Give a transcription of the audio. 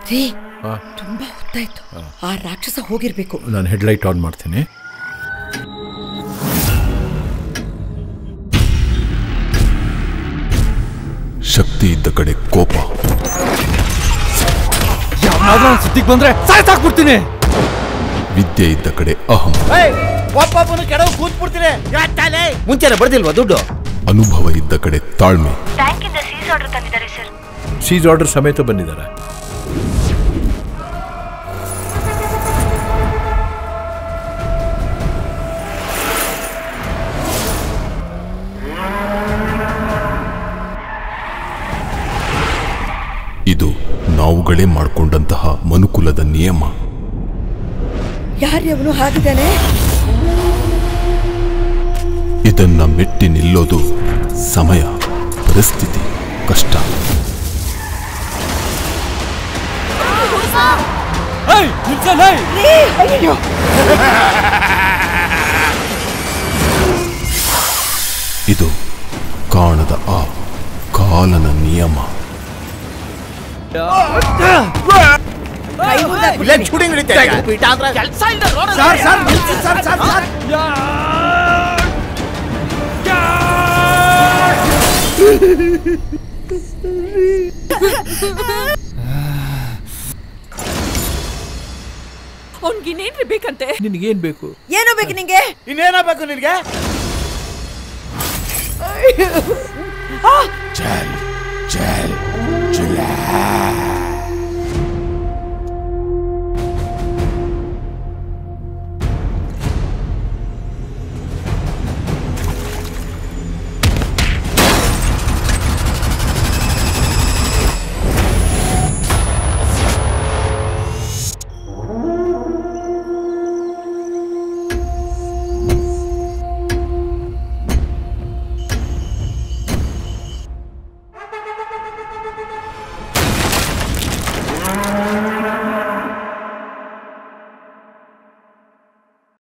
ರೀ ಆ, ತುಂಬಾ ಹೊತ್ತಾಯ್ತು ಆ ರಾಕ್ಷಸ ಹೋಗಿರ್ಬೇಕು ನಾನು ಹೆಡ್ಲೈಟ್ ಆನ್ ಮಾಡ್ತೀನಿ ಶಕ್ತಿ ಇದ್ದ ಕಡೆ ಕೋಪ ಸುದ್ದಿಗೆ ಬಂದ್ರೆ ಸಾಯ್ಸಾಕ್ಬಿಡ್ತೀನಿ ವಿದ್ಯೆ ಇದ್ದ ಕಡೆ ಅಹಂ ಒಬ್ಬೊಬ್ಬನು ಕೆಡವು ಕೂತ್ಬಿಡ್ತೀನಿ ಮುಂಚೆನೆ ಬರ್ದಿಲ್ವಾ ದುಡ್ಡು ಅನುಭವ ಇದ್ದ ಕಡೆ ತಾಳ್ಮೆ ಬ್ಯಾಂಕಿಂದ ಸೀಸ್ ಆರ್ಡರ್ ತಂದಿದ್ದಾರೆ ಸರ್ ಸೀಸ್ ಆರ್ಡರ್ ಸಮೇತ ಬಂದಿದ್ದಾರೆ ಇದು ನಾವುಗಳೇ ಮಾಡಿಕೊಂಡಂತಹ ಮನುಕುಲದ ನಿಯಮ ಯಾರ್ಯವನು ಹಾಗಿದ್ದಾನೆ ಇದನ್ನ ಮೆಟ್ಟಿ ನಿಲ್ಲೋದು ಸಮಯ ಪರಿಸ್ಥಿತಿ ಕಷ್ಟ ಇದು ಕಾಣದ ಆ ಕಾಲನ ನಿಯಮ ಕೈ ಮುರ್ದಾಕ್ಬಿಡ್ತೀನಿ. ಇಲ್ಲ ಶೂಟಿಂಗ್ ನಡೀತಾ ಇದೆ. ಪೀಠ ಅಂದ್ರೆ- ಸರ್, ಸರ್, ನಿಲ್ಸಿ, ಸರ್, ಸರ್, ಸರ್. ಅವ್ನ್ಗಿನ್ನೇನ್ರಿ ಬೇಕಂತೆ ನಿನಗೇನ್ ಬೇಕು ಏನು ಬೇಕು ನಿಂಗೆ ಇನ್ನೇನೋ ಬೇಕು ನಿನ್ಗೆ ಜಲ್ ಜಲ್ ಜಲ